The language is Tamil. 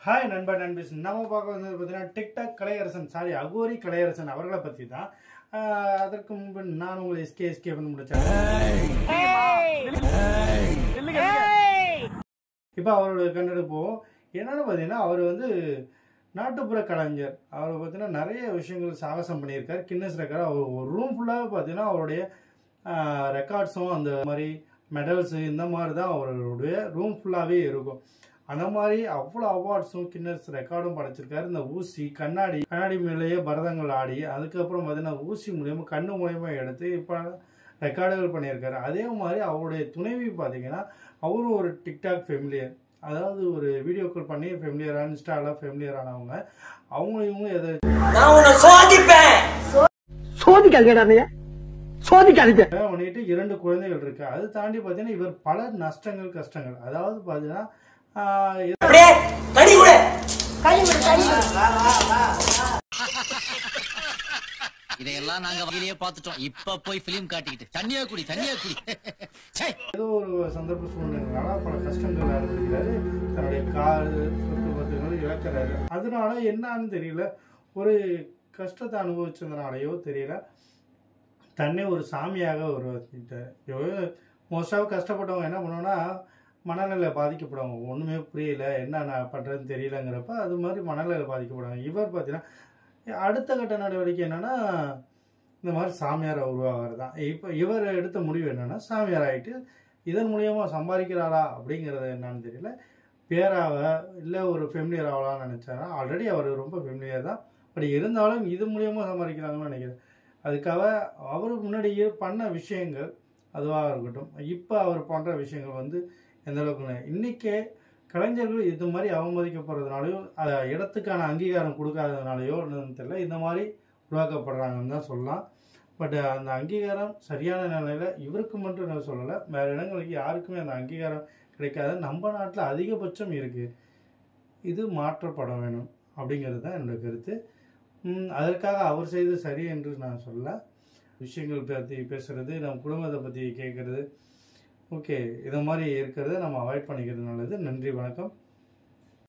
ஹாய் நண்பர் நண்பிஸ் நம்ம பார்க்க வந்தது பார்த்தீங்கன்னா டிக்டாக் கலையரசன் சாரி அகோரி கலையரசன் அவர்களை பற்றி தான் ஆஹ் அதற்கு முன்பு நான் உங்களை எஸ்கே எஸ்கே பண்ணி முடிச்சேன் இப்போ அவரோட கண்டெடுப்பு போவோம் என்னன்னு பார்த்தீங்கன்னா அவர் வந்து நாட்டுப்புற கலைஞர் அவர் பார்த்தீங்கன்னா நிறைய விஷயங்கள் சாகசம் பண்ணியிருக்கார் கின்னஸ் ரெக்கார்டு அவர் ஒரு ரூம் ஃபுல்லாக பார்த்தீங்கன்னா அவருடைய ரெக்கார்ட்ஸும் அந்த மாதிரி மெடல்ஸு இந்த மாதிரி தான் அவருடைய ரூம் ஃபுல்லாகவே இருக்கும் அந்த மாதிரி அவ்வளோ அவார்ட்ஸும் கின்னஸ் ரெக்கார்டும் படைச்சிருக்காரு இந்த ஊசி கண்ணாடி கண்ணாடி மேலேயே பரதங்கள் ஆடி அதுக்கப்புறம் பார்த்தீங்கன்னா ஊசி மூலியமாக கண்ணு மூலியமா எடுத்து இப்போ ரெக்கார்டுகள் பண்ணியிருக்காரு அதே மாதிரி அவருடைய துணைவி பார்த்தீங்கன்னா அவரும் ஒரு டிக்டாக் ஃபெமிலியர் அதாவது ஒரு வீடியோக்கள் பண்ணி ஃபெமிலியரான இன்ஸ்டாவில் ஃபெமிலியர் ஆனவங்க அவங்க இவங்க எதை நான் உன்னை சோதிப்பேன் சோதிக்காதீங்கடா அண்ணைய சோதிக்காதீங்க பண்ணிட்டு இரண்டு குழந்தைகள் இருக்கு அது தாண்டி பார்த்தீங்கன்னா இவர் பல நஷ்டங்கள் கஷ்டங்கள் அதாவது பார்த்தீங்கன்னா ஆஹ், அப்படியே கடி கூட இதையெல்லாம் நாங்க வகையிலேயே பார்த்துட்டோம் இப்ப போய் பிலிம் காட்டிக்கிட்டு தண்ணியா குடி தண்ணியா குடி ச்சே. ஏதோ ஒரு சந்தர்ப்ப சூழ்நிலைனால பல கஷ்டங்கள் அனுபவிக்கிறாரு தன்னுடைய கார் சொத்து பத்துகள் இழக்கிறாரு அதனால என்னன்னு தெரியல ஒரு கஷ்டத்தை அனுபவிச்சதுனாலயோ தெரியல தன்னை ஒரு சாமியாக உருவாக்கிட்டார் மோஸ்டாக கஷ்டப்பட்டவங்க என்ன பண்ணுவோம்னா மனநிலை பாதிக்கப்படுவாங்க ஒன்றுமே புரியல என்ன நான் பண்ணுறதுன்னு தெரியலங்கிறப்ப அது மாதிரி மனநிலை பாதிக்கப்படுவாங்க இவர் பார்த்தீங்கன்னா அடுத்த கட்ட நடவடிக்கை என்னன்னா இந்த மாதிரி சாமியார் உருவாகிறது தான் இப்போ இவர் எடுத்த முடிவு என்னன்னா சாமியார் ஆகிட்டு இதன் மூலியமா சம்பாதிக்கிறாரா அப்படிங்கிறது என்னன்னு தெரியல பேராவ இல்லை ஒரு ஃபெமிலியர் ஆகலாம்னு நினச்சாரா ஆல்ரெடி அவர் ரொம்ப ஃபெமிலியர் தான் பட் இருந்தாலும் இது மூலியமா சம்பாதிக்கிறாங்கன்னு நினைக்கிறேன் அதுக்காக அவர் முன்னாடியே பண்ண விஷயங்கள் அதுவாக இருக்கட்டும் இப்போ அவர் பண்ணுற விஷயங்கள் வந்து எந்த அளவுக்கு இன்றைக்கே கலைஞர்கள் இது மாதிரி அவமதிக்கப்படுறதுனாலையோ அதை இடத்துக்கான அங்கீகாரம் கொடுக்காததுனாலையோ என்னன்னு தெரியல இந்த மாதிரி உருவாக்கப்படுறாங்கன்னு தான் சொல்லலாம் பட் அந்த அங்கீகாரம் சரியான நிலையில் இவருக்கு மட்டும் நான் சொல்லலை வேறு இடங்களுக்கு யாருக்குமே அந்த அங்கீகாரம் கிடைக்காது நம்ம நாட்டில் அதிகபட்சம் இருக்குது இது மாற்றப்பட வேணும் அப்படிங்கிறது தான் என்னோட கருத்து ம், அதற்காக அவர் செய்து சரி என்று நான் சொல்ல விஷயங்கள் பற்றி பேசுறது நம்ம குடும்பத்தை பற்றி கேட்குறது ஓகே இதை மாதிரி இருக்கிறத நம்ம அவாய்ட் பண்ணிக்கிறது நல்லது நன்றி வணக்கம்